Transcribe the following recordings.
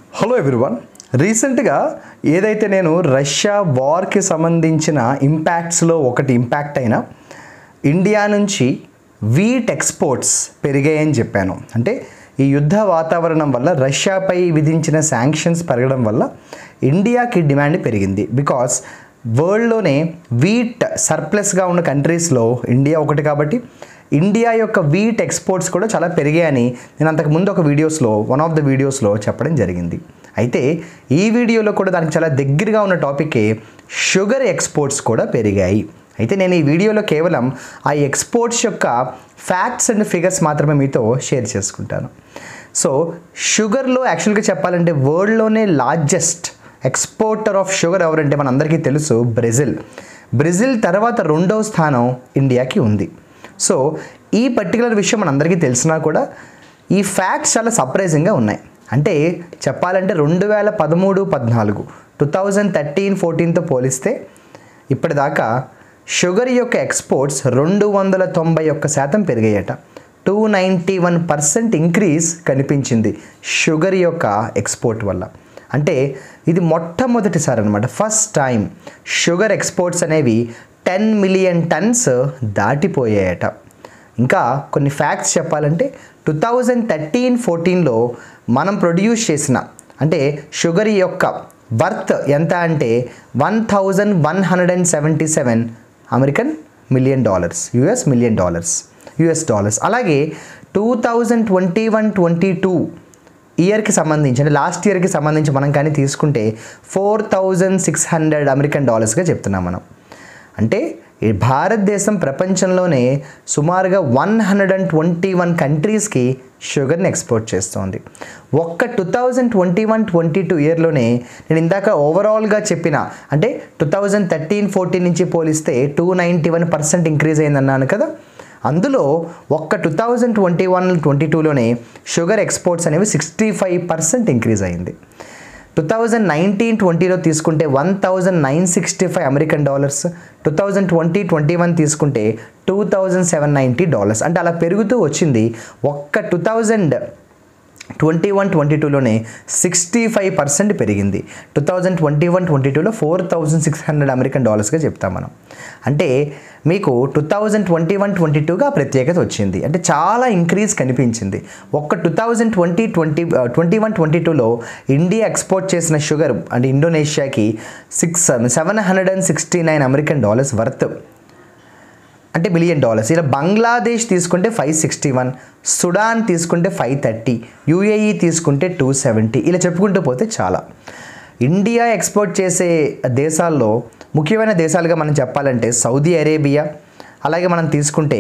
hello everyone రీసెంట్గా ఏదైతే నేను రష్యా వార్కి సంబంధించిన ఇంపాక్ట్స్లో ఒకటి ఇంపాక్ట్ అయిన ఇండియా నుంచి వీట్ ఎక్స్పోర్ట్స్ పెరిగాయని చెప్పాను అంటే ఈ యుద్ధ వాతావరణం వల్ల రష్యాపై విధించిన శాంక్షన్స్ పెరగడం వల్ల ఇండియాకి డిమాండ్ పెరిగింది బికాస్ వరల్డ్లోనే వీట్ సర్ప్లస్గా ఉన్న కంట్రీస్లో ఇండియా ఒకటి కాబట్టి ఇండియా యొక్క వీట్ ఎక్స్పోర్ట్స్ కూడా చాలా పెరిగాయని నేను అంతకు ముందు ఒక వీడియోస్లో వన్ ఆఫ్ ద వీడియోస్లో చెప్పడం జరిగింది అయితే ఈ వీడియోలో కూడా దానికి చాలా దగ్గరగా ఉన్న టాపికే షుగర్ ఎక్స్పోర్ట్స్ కూడా పెరిగాయి అయితే నేను ఈ వీడియోలో కేవలం ఆ ఎక్స్పోర్ట్స్ యొక్క ఫ్యాక్ట్స్ అండ్ ఫిగర్స్ మాత్రమే మీతో షేర్ చేసుకుంటాను సో షుగర్లో యాక్చువల్గా చెప్పాలంటే వరల్డ్లోనే లార్జెస్ట్ ఎక్స్పోర్టర్ ఆఫ్ షుగర్ ఎవరంటే మనందరికీ తెలుసు బ్రెజిల్ బ్రెజిల్ తర్వాత రెండవ స్థానం ఇండియాకి ఉంది సో ఈ పర్టికులర్ విషయం మనందరికీ తెలిసినా కూడా ఈ ఫ్యాక్ట్స్ చాలా సర్ప్రైజింగ్గా ఉన్నాయి అంటే చెప్పాలంటే రెండు వేల పదమూడు పద్నాలుగు టూ థౌజండ్ థర్టీన్ ఫోర్టీన్తో పోలిస్తే ఇప్పటిదాకా షుగర్ యొక్క ఎక్స్పోర్ట్స్ రెండు వందల తొంభై ఒక్క శాతం పెరిగాయట two ninety one percent increase కనిపించింది షుగర్ యొక్క ఎక్స్పోర్ట్ వల్ల అంటే ఇది మొట్టమొదటిసారి అనమాట ఫస్ట్ టైం షుగర్ ఎక్స్పోర్ట్స్ అనేవి టెన్ మిలియన్ టన్స్ దాటిపోయాయట ఇంకా కొన్ని ఫ్యాక్ట్స్ చెప్పాలంటే టూ థౌజండ్ థర్టీన్ ఫోర్టీన్లో మనం ప్రొడ్యూస్ చేసిన అంటే షుగర్ యొక్క వర్త్ ఎంత అంటే one thousand one hundred and seventy seven American million dollars US million dollars US dollars అలాగే two thousand twenty one twenty two ఇయర్కి సంబంధించి అంటే లాస్ట్ ఇయర్కి సంబంధించి మనం కానీ తీసుకుంటే four thousand six hundred American డాలర్స్గా చెప్తున్నాం మనం అంటే ఈ భారతదేశం ప్రపంచంలోనే సుమారుగా one hundred and twenty one కంట్రీస్కి షుగర్ని ఎక్స్పోర్ట్ చేస్తోంది ఒక్క two thousand twenty one twenty two ఇయర్లోనే నేను ఇందాక ఓవరాల్గా చెప్పిన అంటే టూ థౌజండ్ థర్టీన్ ఫోర్టీన్ నుంచి పోలిస్తే two ninety one percent increase అయిందన్నాను కదా అందులో ఒక్క two thousand twenty one twenty టూలోనే షుగర్ ఎక్స్పోర్ట్స్ అనేవి సిక్స్టీ ఫైవ్ పర్సెంట్ ఇంక్రీజ్ అయింది టూ థౌజండ్ నైన్టీన్ ట్వంటీలో తీసుకుంటే one thousand nine sixty five American dollars two thousand twenty twenty one తీసుకుంటే two thousand seven ninety dollars అంటే అలా పెరుగుతూ వచ్చింది ఒక్క two thousand twenty one twenty టూలోనే సిక్స్టీ ఫైవ్ పర్సెంట్ పెరిగింది two thousand twenty one twenty టూలో four thousand six hundred American డాలర్స్గా చెప్తాం మనం అంటే మీకు two thousand twenty one twenty టూగా ప్రత్యేకత వచ్చింది అంటే చాలా ఇంక్రీజ్ కనిపించింది ఒక్క two thousand twenty twenty twenty one twenty టూలో ఇండియా ఎక్స్పోర్ట్ చేసిన షుగర్ అంటే ఇండోనేషియాకి six seven hundred and sixty nine American dollars worth అంటే బిలియన్ డాలర్స్ ఇలా బంగ్లాదేశ్ తీసుకుంటే ఫైవ్ సిక్స్టీ వన్ సుడాన్ తీసుకుంటే ఫైవ్ థర్టీ యూఏఈ తీసుకుంటే టూ సెవెంటీ ఇలా చెప్పుకుంటూ పోతే చాలా ఇండియా ఎక్స్పోర్ట్ చేసే దేశాల్లో ముఖ్యమైన దేశాలుగా మనం చెప్పాలంటే సౌదీ అరేబియా అలాగే మనం తీసుకుంటే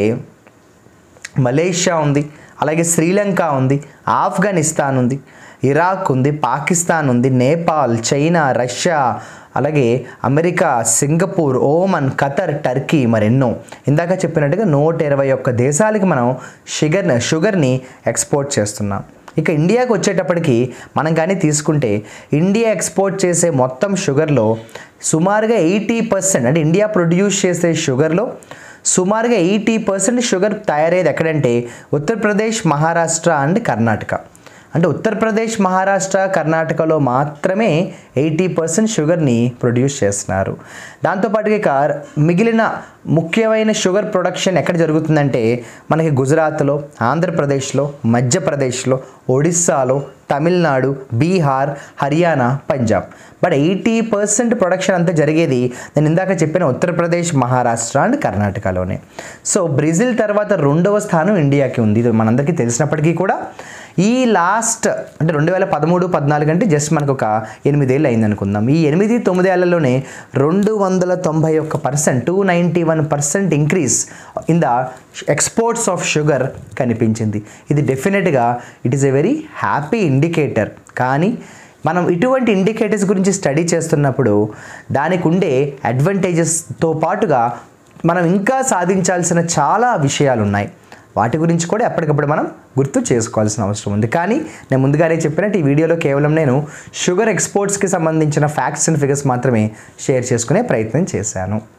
మలేషియా ఉంది అలాగే శ్రీలంక ఉంది ఆఫ్ఘనిస్తాన్ ఉంది ఇరాక్ ఉంది పాకిస్తాన్ ఉంది నేపాల్ చైనా రష్యా అలాగే America Singapore Oman Qatar Turkey మరెన్నో ఇందాక చెప్పినట్టుగా నూట ఇరవై ఒక్క దేశాలకి మనం షుగర్ షుగర్ని ఎక్స్పోర్ట్ చేస్తున్నాం ఇక ఇండియాకి వచ్చేటప్పటికి మనం కానీ తీసుకుంటే ఇండియా ఎక్స్పోర్ట్ చేసే మొత్తం షుగర్లో సుమారుగా ఎయిటీ పర్సెంట్ అంటే ఇండియా ప్రొడ్యూస్ చేసే షుగర్లో సుమారుగా ఎయిటీ పర్సెంట్ షుగర్ తయారయ్యేది ఎక్కడంటే ఉత్తరప్రదేశ్ మహారాష్ట్ర అండ్ కర్ణాటక అంటే ఉత్తరప్రదేశ్ మహారాష్ట్ర కర్ణాటకలో మాత్రమే ఎయిటీ పర్సెంట్ షుగర్ని ప్రొడ్యూస్ చేస్తున్నారు దాంతోపాటుగా ఇక మిగిలిన ముఖ్యమైన షుగర్ ప్రొడక్షన్ ఎక్కడ జరుగుతుందంటే మనకి గుజరాత్లో ఆంధ్రప్రదేశ్లో మధ్యప్రదేశ్లో ఒడిస్సాలో Tamil Nadu Bihar Haryana Punjab but eighty percent production అంతా జరిగేది నేను ఇందాక చెప్పిన ఉత్తరప్రదేశ్ మహారాష్ట్ర అండ్ కర్ణాటకలోనే సో బ్రెజిల్ తర్వాత రెండవ స్థానం ఇండియాకి ఉంది ఇది మనందరికీ తెలిసినప్పటికీ కూడా ఈ లాస్ట్ అంటే రెండు వేల పదమూడు పద్నాలుగు అంటే జస్ట్ మనకు ఒక ఎనిమిదేళ్ళు అయింది అనుకుందాం ఈ ఎనిమిది తొమ్మిదేళ్లలోనే రెండు వందల తొంభై ఒక్క percent two ninety one percent increase in the exports of sugar కనిపించింది ఇది డెఫినెట్గా it is a very happy indicator కానీ మనం ఇటువంటి ఇండికేటర్స్ గురించి స్టడీ చేస్తున్నప్పుడు దానికి ఉండే అడ్వాంటేజెస్తో పాటుగా మనం ఇంకా సాధించాల్సిన చాలా విషయాలు ఉన్నాయి వాటి గురించి కూడా ఎప్పటికప్పుడు మనం గుర్తు చేసుకోవాల్సిన అవసరం ఉంది కానీ నేను ముందుగానే చెప్పినట్టు ఈ వీడియోలో కేవలం నేను షుగర్ ఎక్స్పోర్ట్స్కి సంబంధించిన ఫ్యాక్ట్స్ అండ్ ఫిగర్స్ మాత్రమే షేర్ చేసుకునే ప్రయత్నం చేశాను